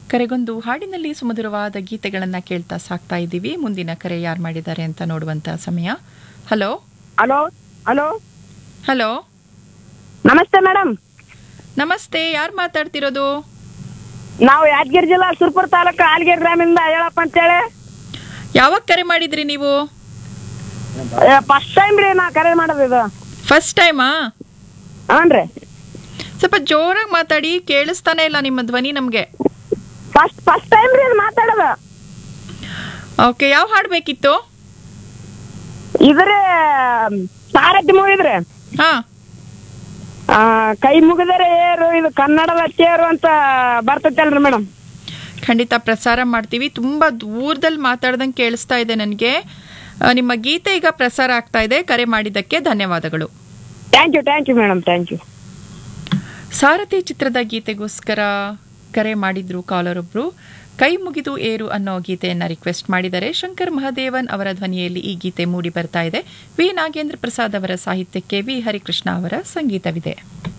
ಕರೆಗೊಂದು ಹಾಡಿನಲ್ಲಿ ಸುಮಧುರವಾದ ಗೀತೆಗಳನ್ನು ಕೇಳ್ತಾ ಸಾಕ್ತಾ ಇದ್ದೀವಿ ಮುಂದಿನ ಕರೆ ಯಾರು ಮಾಡಿದ್ದಾರೆ ಅಂತ ನೋಡುವಂತ ಸಮಯ ಹಲೋ ಹಲೋ ಹಲೋ ಹಲೋ ನಮಸ್ತೆ ಮೇಡಮ್ ನಮಸ್ತೆ ಯಾರು ಮಾತಾಡ್ತಿರೋದು ನಾವು ಯಾದಗಿರಿ ಜಿಲ್ಲಾ ಸುರ್ಪುರ ತಾಲೂಕು ಆಲ್ಗೇರಿ ಗ್ರಾಮದಿಂದ ಹೇಳಪ್ಪ ಅಂತೇಳಿ ಯಾವಾಗ ಕರೆ ಮಾಡಿದ್ರಿ ನೀವು ಫಸ್ಟ್ ಟೈಮ್ ರೀ ನಾ ಕರೆ ಮಾಡೋದು ಇದು ಫಸ್ಟ್ ಟೈಮಾ ಹ್ಞೂ ಸ್ವಲ್ಪ ಜೋರಾಗಿ ಮಾತಾಡಿ ಕೇಳಿಸ್ತಾನೆ ಇಲ್ಲ ನಿಮ್ಮ ಧ್ವನಿ ನಮಗೆ ಫಸ್ಟ್ ಫಸ್ಟ್ ಟೈಮ್ ರೀ ಇದು ಮಾತಾಡೋದು ಓಕೆ ಯಾವ ಹಾಡು ಬೇಕಿತ್ತು ಇದ್ರಿ ಸಾರಥಿ ಮೂವಿದ್ರಿ ಹಾ ಆ, ಕೈ ಮುಗಿದರೆ ಏರು ಇದು ಕನ್ನಡದ ತೇರು ಅಂತ ಬರ್ತೈತಲ್ರಿ ಮೇಡಮ್ ಖಂಡಿತ ಪ್ರಸಾರ ಮಾಡ್ತೀವಿ ತುಂಬ ದೂರದಲ್ಲಿ ಮಾತಾಡ್ದಂಗೆ ಕೇಳಿಸ್ತಾ ಇದೆ ನನಗೆ ನಿಮ್ಮ ಗೀತೆ ಈಗ ಪ್ರಸಾರ ಆಗ್ತಾ ಇದೆ ಕರೆ ಮಾಡಿದ್ದಕ್ಕೆ ಧನ್ಯವಾದಗಳು thank you thank you madam thank you Saarathi ಚಿತ್ರದ ಗೀತೆಗೋಸ್ಕರ ಕರೆ ಮಾಡಿದ್ರು ಕಾಲರ್ ಒಬ್ರು ಕೈ ಮುಗಿದು ಏರು ಅನ್ನೋ ಗೀತೆಯನ್ನ ರಿಕ್ವೆಸ್ಟ್ ಮಾಡಿದರೆ ಶಂಕರ್ ಮಹದೇವನ್ ಅವರ ಧ್ವನಿಯಲ್ಲಿ ಈ ಗೀತೆ ಮೂಡಿ ಬರ್ತಾ ಇದೆ ವಿ ನಾಗೇಂದ್ರ ಪ್ರಸಾದ್ ಅವರ ಸಾಹಿತ್ಯಕ್ಕೆ ವಿ ಹರಿಕೃಷ್ಣ ಅವರ ಸಂಗೀತವಿದೆ